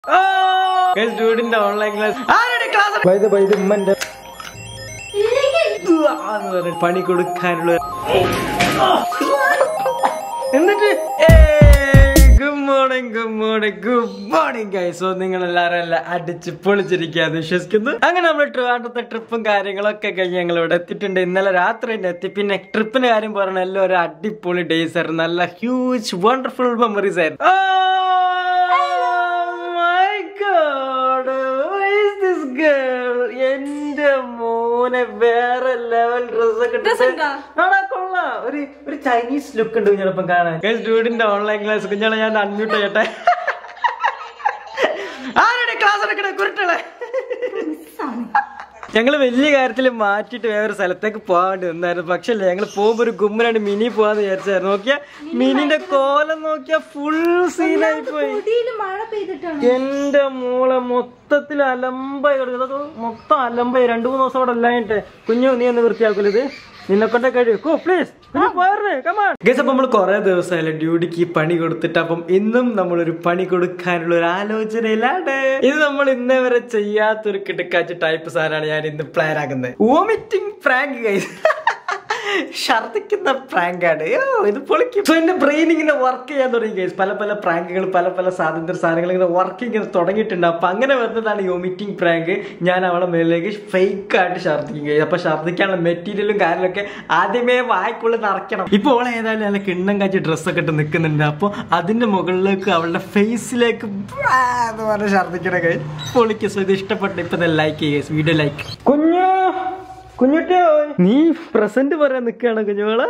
ഡൂഡിന്റെ online class ആരുടെ class വൈദ വൈദ ഉമ്മന്റെ പണി കൊടുക്കാനുള്ള എന്നിട്ട് good morning good morning good morning guys so നിങ്ങൾ എല്ലാവരും എല്ലാം അടിച്ച് പൊളിച്ചിരിക്കാന്ന് വിശ്വസിക്കുന്നു അങ്ങനെ നമ്മൾ ട്രിവാണ്ടത്തെ ട്രിപ്പും കാര്യങ്ങളൊക്കെ കഴിഞ്ഞ് ഞങ്ങൾ ഇവിടെ എത്തിയിട്ടുണ്ട് ഇന്നലെ രാത്രി തന്നെ എത്തി പിന്നെ ട്രിപ്പിന്റെ കാര്യം പറഞ്ഞ എല്ലാം ഒരു അടിപൊളി ഡേയ്സ് ആയിരുന്നു നല്ല ഹ്യൂജ് വണ്ടർഫുൾ മെമ്മറീസ് ആയിരുന്നു Oh my God, who is this girl? എന്റെ മോനെ വേറെ ലെവൽ ഡ്രസ് ഒക്കെ ഇട്ടിട്ട് ആടാ കൊള്ളാം ഒരു ഒരു ചൈനീസ് ലുക്ക് ഉണ്ട് കുഞ്ഞോടൊപ്പം കാണാൻ ഡൂഡിന്റെ ഓൺലൈൻ ക്ലാസ് കുഞ്ഞോളെ ഞാൻ അൺമ്യൂട്ട് ചെയ്യട്ടെ ആരുടെ ക്ലാസ് എടുക്കണേ കുരുട്ടളെ ഞങ്ങൾ വലിയ കാര്യത്തിൽ മാറ്റിയിട്ട് വേറെ സ്ഥലത്തേക്ക് പോകാൻ വേണ്ടി നിന്നായിരുന്നു പക്ഷെ ഞങ്ങൾ പോകുമ്പോ ഒരു ഗുമ്മനാണ് മിനി പോവാന്ന് വിചാരിച്ചായിരുന്നു നോക്കിയാ മിനിന്റെ കോലം നോക്കിയാ ഫുൾ സീനായി പോയി മഴ പെയ്തിട്ടാണ് എന്റെ മോളെ മൊത്തത്തിൽ അലമ്പായി കിടക്കും ഇതൊക്കെ മൊത്തം അലമ്പായി രണ്ടു മൂന്ന് ദിവസം അവിടെ അല്ലായിട്ട് കുഞ്ഞു നീ ഒന്ന് വൃത്തിയാക്കല് ഇത് നിന്നെ കൊണ്ടേ കഴിയും പ്ലീസ് അപ്പൊ നമ്മൾ കുറെ ദിവസമായാലും ഡ്യൂട്ടിക്ക് ഈ പണി കൊടുത്തിട്ട് അപ്പം ഇന്നും നമ്മളൊരു പണി കൊടുക്കാനുള്ള ഒരു ആലോചനയിലാണ് ഇത് നമ്മൾ ഇന്നേ വരെ ചെയ്യാത്തൊരു കിടക്കാച്ച ടൈപ്പ് സാധനമാണ് ഞാൻ ഇന്ന് പ്ലാൻ ആക്കുന്നത് വോമിറ്റിംഗ് പ്രാങ്ക് കൈസ് ഛർദിക്കുന്ന പ്രാങ്കാണ് ഇത് പൊളിക്കും സോ എന്റെ ബ്രെയിൻ ഇങ്ങനെ വർക്ക് ചെയ്യാൻ തുടങ്ങി ഗൈസ് പല പല പ്രാങ്കുകൾ പല പല സ്വാതന്ത്ര്യ സാധനങ്ങൾ ഇങ്ങനെ വർക്ക് ഇങ്ങനെ തുടങ്ങിയിട്ടുണ്ട് അപ്പൊ അങ്ങനെ വരുന്നതാണ് ഈ ഒമിറ്റിംഗ് പ്രാങ്ക് ഞാൻ അവളെ മേളിലേക്ക് ഫേക്ക് ആയിട്ട് ഛർദിക്കും ഗൈസ് അപ്പൊ ഛർദിക്കാനുള്ള മെറ്റീരിയലും കാര്യങ്ങളൊക്കെ ആദ്യമേ വായ്ക്കുള്ളിൽ നിറയ്ക്കണം ഇപ്പൊ അവളെ ഏതായാലും നല്ല കിണ്ണം കാച്ചി ഡ്രസ്സൊക്കെ ഇട്ട് നിൽക്കുന്നുണ്ട് അപ്പൊ അതിന്റെ മുകളിലേക്ക് അവളുടെ ഫേസിലേക്ക് എന്ന് പറഞ്ഞ് ഛർദിക്കണ ഗൈസ് പൊളിക്കും സോ ഇത് ഇഷ്ടപ്പെട്ടു ഇപ്പൊ ലൈക്ക് ചെയ്യുക വീഡിയോ ലൈക്ക് കുഞ്ഞു കുഞ്ഞുട്ടിയോ നീ പ്രസന്റ് പറയാൻ നിക്കാണ് കുഞ്ഞുമോളെ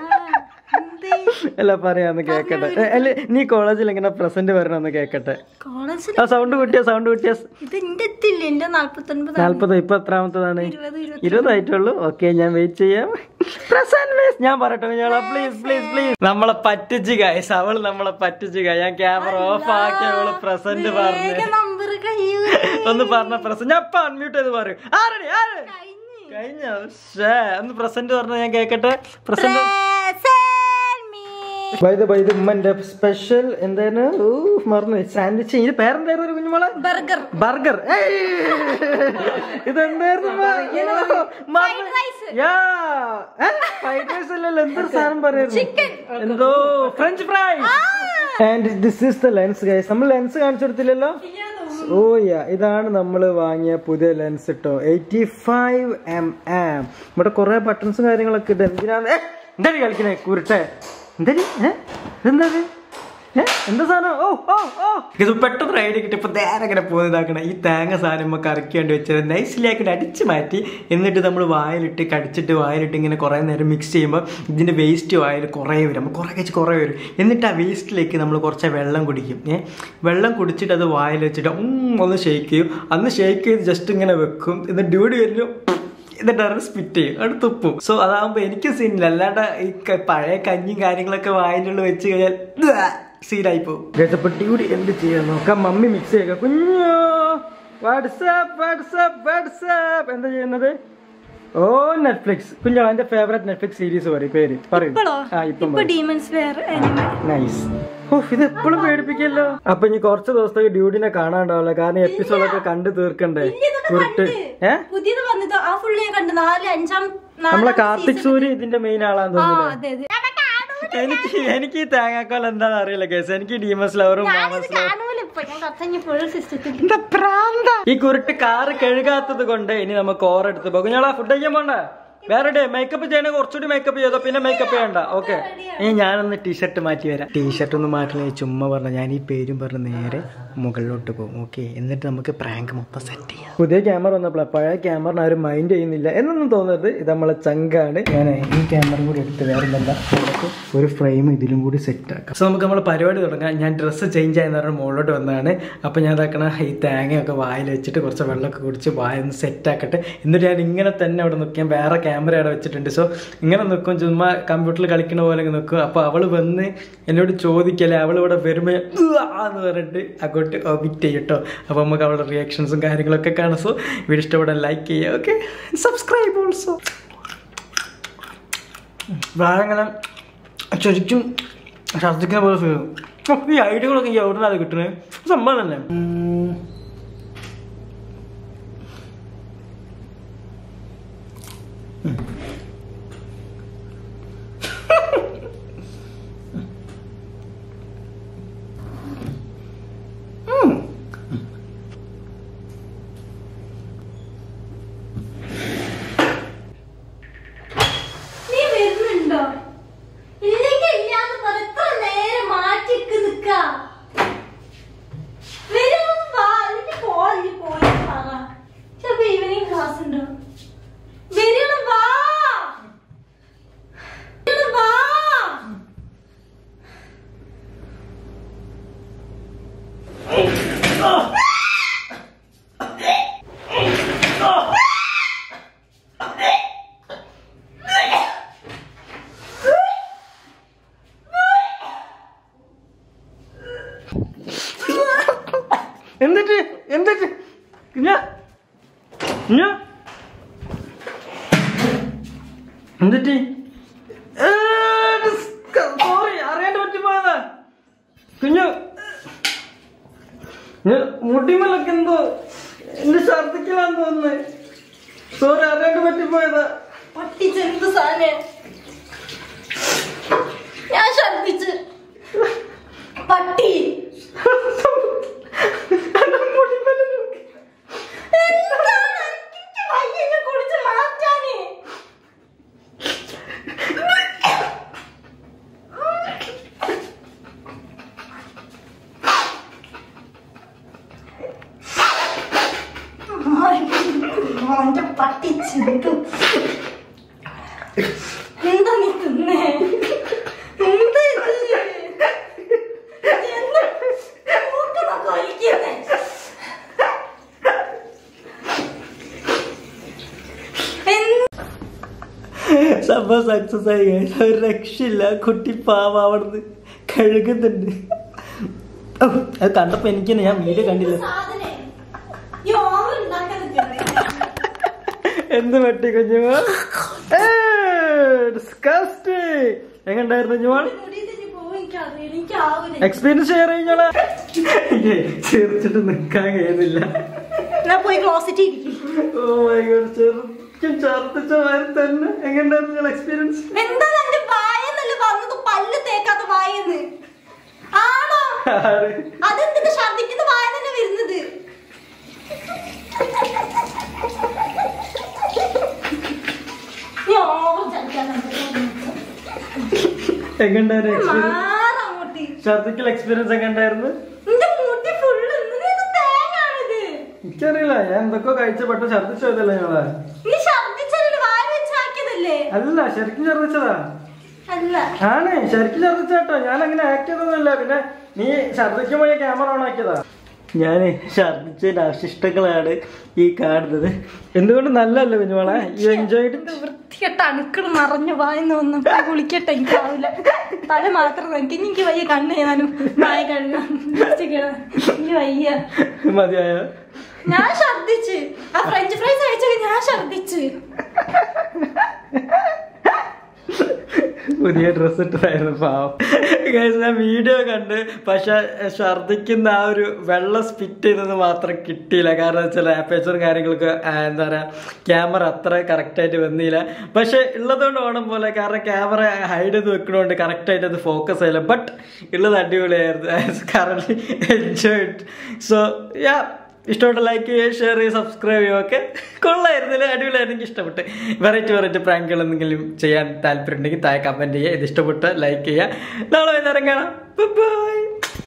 അല്ല പറയാന്ന് കേക്കട്ടെ എ, അല്ല നീ കോളേജിൽ എങ്ങനെ പ്രസന്റ് വരണമെന്ന് കേക്കട്ടെ കോളേജിൽ ആ സൗണ്ട് കൂട്ടിയ സൗണ്ട് കൂട്ടിയ ഇത് എന്റെ എത്തില്ല എന്റെ നാല്പത്തൊൻപത് നാല്പത് ഇപ്പൊ എത്രാമത്തതാണ് ഇരുപത് ഇരുപത് ഇരുപതായിട്ടുള്ളൂ ഓക്കെ ഞാൻ വെയിറ്റ് ചെയ്യാം പ്രസന്റ് മിസ് ഞാൻ പറയട്ടെ കുഞ്ഞോളെ പ്ലീസ് പ്ലീസ് പ്ലീസ് നമ്മളെ പറ്റിച്ച് ഗൈസ് അവള് നമ്മളെ പറ്റിച്ച് ഗായ് ഞാൻ ക്യാമറ ഓഫ് ആക്കി അവള് പ്രസന്റ് പറഞ്ഞു നമ്പർ കഴിയൂ ഒന്ന് പറഞ്ഞ പ്രസന്റ് ഞാൻ ഇപ്പൊ അൺമ്യൂട്ട് ചെയ്ത് പറയും ആരടി ആര് കഴിഞ്ഞ ശ്ശേ, ഒന്ന് പ്രസന്റ് പറഞ്ഞ ഞാൻ കേക്കട്ടെ പ്രസന്റ് വൈദ വൈദ ഉമ്മന്റെ സ്പെഷ്യൽ എന്തായിരുന്നു ഊ, മറന്നു സാൻഡ്വിച്ച് ഇതിന്റെ പേരെന്തായിരുന്നു കുഞ്ഞുമോളെ ബർഗർ ബർഗർ ഇതെന്തായിരുന്നു ഫ്രൈഡ് റൈസ് അല്ലല്ലോ എന്തൊരു സാധനം പറയായിരുന്നു എന്തോ french fry and this is the lens guys നമ്മൾ ലെൻസ് കാണിച്ചു കൊടുത്തില്ലല്ലോ ഓ യാ ഇതാണ് നമ്മൾ വാങ്ങിയ പുതിയ ലെൻസ് കേട്ടോ എയ്റ്റി ഫൈവ് എം എം ഇവിടെ കുറെ ബട്ടൺസും കാര്യങ്ങളൊക്കെ ഉണ്ട് എന്തിനാണ് ഏ, എന്താടി കളിക്കണേ കുരുട്ടെ എന്താടി ഏ എന്താ ഇത്? ഏ? എന്താ സാധനം ഓ ഓ ഓ ഇത് പെട്ടെന്ന് ഐഡിയ കിട്ടി ഇപ്പൊ നേരെ ഇങ്ങനെ പോകുന്ന ഇതാക്കണം ഈ തേങ്ങ സാധനം നമുക്ക് കറക്കേണ്ടി വെച്ചത് നൈസിലേക്ക് അടിച്ച് മാറ്റി എന്നിട്ട് നമ്മൾ വായിലിട്ട് കടിച്ചിട്ട് വായിലിട്ട് ഇങ്ങനെ കുറേ നേരം മിക്സ് ചെയ്യുമ്പോൾ ഇതിന്റെ വേസ്റ്റ് വായിൽ കുറേ വരും നമ്മൾ കുറേ കഴിച്ച് കുറേ വരും എന്നിട്ട് ആ വേസ്റ്റിലേക്ക് നമ്മൾ കുറച്ച് വെള്ളം കുടിക്കും ഏ വെള്ളം കുടിച്ചിട്ട് അത് വായിൽ വെച്ചിട്ട് ഉം ഒന്ന് ഷേക്ക് ചെയ്യും അന്ന് ഷേക്ക് ചെയ്ത് ജസ്റ്റ് ഇങ്ങനെ വെക്കും എന്നിട്ട് ഡ്യൂട്ടി വരുന്നു എന്നിട്ട് അവർ സ്പിറ്റ് ചെയ്യും അവിടെ തുപ്പും സോ അതാകുമ്പോ എനിക്ക് സീനില്ല അല്ലാണ്ട് ഈ ക- പഴയ കഞ്ഞിയും കാര്യങ്ങളൊക്കെ വായിലുള്ള വെച്ച് കഴിഞ്ഞാൽ സീനായി പോകും ഗജപ്പെട്ടി കൂടി എന്ത് ചെയ്യാൻ നോക്കാം മമ്മി മിക്സ് ചെയ്യുക കുഞ്ഞോ വാട്സാപ്പ് വാട്സാപ്പ് വാട്സാപ്പ് എന്താ ചെയ്യുന്നത് ഓ നെറ്റ്ഫ്ലിക്സ് കുഞ്ഞോ എന്റെ ഫേവറേറ്റ് നെറ്റ്ഫ്ലിക്സ് സീരീസ് പറയും പേര് പറയും ഇപ്പോഴോ ആ ഇപ്പം ഇപ്പൊ ഡീമൻസ് വെയർ നൈസ് ഓഹ് ഇത് എപ്പോഴും പേടിപ്പിക്കല്ലോ അപ്പൊ ഇനി കുറച്ച് ദിവസത്തേക്ക് ഡ്യൂഡിനെ കാണാണ്ടാവില്ല കാരണം എപ്പിസോഡൊക്കെ കണ്ടു തീർക്കണ്ടേ കുരുട്ട് ഏ പുതിയത് വന്നത് ആ ഫുള്ള് ഞാൻ കണ്ടു നാല് അഞ്ചാം നാലാം നമ്മളെ കാർത്തിക് സൂര്യ ഇതിന്റെ മെയിൻ ആളാന്ന് ആ തോന്നുന്നു അതെ അതെ എനിക്ക് എനിക്ക് ഈ തേങ്ങാക്കോൽ എന്താണെന്ന് അറിയില്ല കേസ് എനിക്ക് ഡീമസ് ലവറും മാമസ് ലവറും കാണൂല ഇപ്പൊ ഞാൻ കുറച്ച് ഫുൾ സിസ്റ്റത്തിൽ എന്താ പ്രാന്ത ഈ കുരുട്ട് കാറ് കഴുകാത്തത് കൊണ്ട് ഇനി നമുക്ക് ഓറെടുത്ത് പോകും ഞങ്ങളാ ഫുഡ് കഴിക്കാൻ പോണ്ട വേറെ ഡേ മേക്കപ്പ് ചെയ്യണ കുറച്ചുകൂടി മേക്കപ്പ് ചെയ്തോ പിന്നെ മേക്കപ്പ് ചെയ്യണ്ട ഓക്കെ ഇനി ഞാനൊന്ന് ടീഷർട്ട് മാറ്റി വരാം ടീഷർട്ട് ഒന്ന് മാറ്റില്ല ചുമ്മാ പറഞ്ഞ ഞാൻ ഈ പേരും പറഞ്ഞ് നേരെ മുകളിലോട്ട് പോകും ഓക്കെ എന്നിട്ട് നമുക്ക് പ്രാങ്ക് മൊത്തം സെറ്റ് ചെയ്യാം പുതിയ ക്യാമറ വന്നപ്പോൾ പഴയ ക്യാമറ ആരും മൈൻഡ് ചെയ്യുന്നില്ല എന്നൊന്നും തോന്നരുത് ഇത് നമ്മളെ ചങ്കാണ് ഞാൻ ഈ ക്യാമറ കൂടി എടുത്ത് വേറെ എന്താ നമുക്ക് ഒരു ഫ്രെയിം ഇതിലും കൂടി സെറ്റ് ആക്കാം സോ നമുക്ക് നമ്മൾ പരിപാടി തുടങ്ങാം ഞാൻ ഡ്രസ്സ് ചേഞ്ച് ആയെന്ന് പറഞ്ഞ മുകളിലോട്ട് വന്നതാണ് അപ്പം ഞാൻ ഇതാക്കണ ഈ തേങ്ങയൊക്കെ വായിൽ വെച്ചിട്ട് കുറച്ച് വെള്ളമൊക്കെ കുടിച്ച് വായ ഒന്ന് സെറ്റ് ആക്കട്ടെ എന്നിട്ട് ഞാൻ ഇങ്ങനെ തന്നെ അവിടെ നിൽക്കാൻ വേറെ ക്യാമറ അവിടെ വെച്ചിട്ടുണ്ട് സോ ഇങ്ങനെ നിൽക്കും ചുമ്മാ കമ്പ്യൂട്ടറിൽ കളിക്കണ പോലെ ഇങ്ങ് നിൽക്കും അപ്പോൾ അവൾ വന്ന് എന്നോട് ചോദിക്കല്ലേ അവൾ ഇവിടെ വരുമ്പോൾ എന്ന് പറഞ്ഞിട്ട് അങ്ങോട്ട് ഒബിറ്റ് ചെയ്യും കേട്ടോ അപ്പോൾ നമുക്ക് അവളുടെ റിയാക്ഷൻസും കാര്യങ്ങളൊക്കെ കാണാം സോ വീഡിയോ ഇഷ്ടപ്പെടാൻ ലൈക്ക് ചെയ്യുക ഓക്കെ സബ്സ്ക്രൈബ് ഓൾസോ വേറെ ശരിക്കും ഛർദ്ദിക്കുന്ന പോലെ ഫീൽ ഈ ഐഡിയകളൊക്കെ ഈ എവിടെ നിന്നാണ് കിട്ടുന്നത് സംഭവം തന്നെ എന്തിട്ട് എന്തിട്ട് കുഞ്ഞാ കുഞ്ഞാ എന്തിട്ട് സോറി അറിയാണ്ട് പറ്റിപ്പോയതാ കുഞ്ഞു ഞാൻ മുടിമലൊക്കെ എന്തോ എന്റെ ഛർദിക്കലാന്ന് തോന്നുന്നു സോറി അറിയാണ്ട് പറ്റിപ്പോയതാ പട്ടിച്ചെന്ത് സാധനം ഞാൻ ഛർദിച്ച് പട്ടി എന്റെ മുടിമല നോക്ക്. എന്താണ് എനിക്ക് വയ്യ എന്നെ കുടിച്ച് മാറ്റാന് അവന്റെ പട്ടി ചെന്തു എന്താ നീ തിന്നേ എന്താ ഇത്? എന്താ മൂക്കിനൊക്കെ ഒലിക്കുന്നേ? എന്ത് സംഭവം സക്സസ് ആയി guys. ഒരു രക്ഷയില്ല കുട്ടി പാവ അവിടുന്ന് കഴുകുന്നുണ്ട് ഔ, അത് കണ്ടപ്പോ എനിക്ക് തന്നെ ഞാൻ വീഡിയോ കണ്ടില്ല സാധനേ? ഈ ഓവർ ഉണ്ടാക്കാൻ നിൽക്കണേ. എന്ത് പറ്റി കുഞ്ഞുമോ ഡിസ്കസ്റ്റ് എങ്ങണ്ടായിരുന്നു കുഞ്ഞുമോൾ മുടി തെറ്റി പോവും എനിക്കറിയില്ല. എനിക്കാവൂല. എക്സ്പീരിയൻസ് ഷെയർ കഴിഞ്ഞോളാ ചേർച്ചിട്ട് നിക്കാൻ കഴിയുന്നില്ല ഞാൻ പോയി ക്ലോസറ്റ് ഇരിക്കും ഓ മൈ ഗോഡ് ചെറുക്കും ഛർദിച്ച മാതിരി തന്നെ എങ്ങണ്ടായിരുന്നു നിങ്ങൾ എക്സ്പീരിയൻസ് എന്താ എന്റെ വായെന്നല്ലേ പറഞ്ഞത് പല്ല് തേക്കാത്ത വായെന്ന് ആണോ അതെന്തിന്റെ ഛർദിക്കുന്ന വായ തന്നെ വരുന്നത് നീ ഓവർ ചലിക്കാൻ എങ്ങണ്ടായിരുന്നു എക്സ്പീരിയൻസ് മാറങ്ങോട്ട് ഛർദിക്കൽ എക്സ്പീരിയൻസ് എങ്ങണ്ടായിരുന്നു നിന്റെ മുടി ഫുള്ള് തേങ്ങാണിത് എനിക്കറിയില്ല ഞാൻ എന്തൊക്കെ കഴിച്ച പെട്ടെന്ന് ഛർദിച്ചു പോയതല്ലേ ഞങ്ങളെ നീ ഛർദിച്ചല്ലേ വായ വെച്ചാക്കിയതല്ലേ അല്ല ശരിക്കും ഛർദിച്ചതാ അല്ല ആണ് ശരിക്കും ഛർദിച്ചാട്ടോ ഞാൻ അങ്ങനെ ആക്ട് ചെയ്തൊന്നുമില്ല പിന്നെ നീ ഛർദിക്കുമ്പോ ഞാൻ ക്യാമറ ഓൺ ആക്കിയതാ ഞാൻ ഛർദിച്ചതിന്റെ അവശിഷ്ടങ്ങളാണ് ഈ കാണുന്നത് എന്തുകൊണ്ട് നല്ലല്ലോ കുഞ്ഞുമോളെ യു എൻജോയ് എന്ത് വൃത്തികെട്ട അണുക്കൾ നിറഞ്ഞ വായന്ന് വന്നു കുളിക്കട്ടെ എനിക്കാവില്ല തല മാത്രം എനിക്ക് എനിക്ക് വയ്യ കണ്ണ് ചെയ്യാനും വായ കഴുകാൻ എനിക്ക് വയ്യ മതിയായോ ഞാൻ ഛർദിച്ച് ആ ഫ്രഞ്ച് ഫ്രൈസ് കഴിച്ചത് ഞാൻ ഛർദിച്ച് പുതിയ ഡ്രസ് ഇട്ടതായിരുന്നു പാവം Guys, ഞാൻ വീഡിയോ കണ്ട് പക്ഷെ ഛർദിക്കുന്ന ആ ഒരു വെള്ളം സ്പിറ്റ് ചെയ്തത് മാത്രം കിട്ടിയില്ല കാരണം ചില ആപ്പേച്ചറും കാര്യങ്ങളൊക്കെ ആ, എന്താ പറയാ ക്യാമറ അത്ര കറക്റ്റായിട്ട് വന്നില്ല പക്ഷെ ഉള്ളതുകൊണ്ട് ഓണം പോലെ കാരണം ക്യാമറ ഹൈഡ് ചെയ്ത് വെക്കണോണ്ട് കറക്റ്റായിട്ട് അത് ഫോക്കസ് ആയില്ല ബട്ട് ഉള്ളത് അടിപൊളിയായിരുന്നു കാരണം എൻജോയ് സോ യാ ഇഷ്ടപ്പെട്ട ലൈക്ക് ചെയ്യുക ഷെയർ ചെയ്യുക സബ്സ്ക്രൈബ് ചെയ്യുക ഒക്കെ കൊള്ളായിരുന്നില്ല അടിപൊളിയായിരുന്നു എനിക്ക് ഇഷ്ടപ്പെട്ട് വെറൈറ്റി വെറൈറ്റി പ്രാങ്കുകൾ എന്തെങ്കിലും ചെയ്യാൻ താല്പര്യം ഉണ്ടെങ്കിൽ താഴെ കമൻറ്റ് ചെയ്യുക ഇത് ഇഷ്ടപ്പെട്ട് ലൈക്ക് ചെയ്യുക നാളെ വൈകുന്നേരം കാണാം ബൈ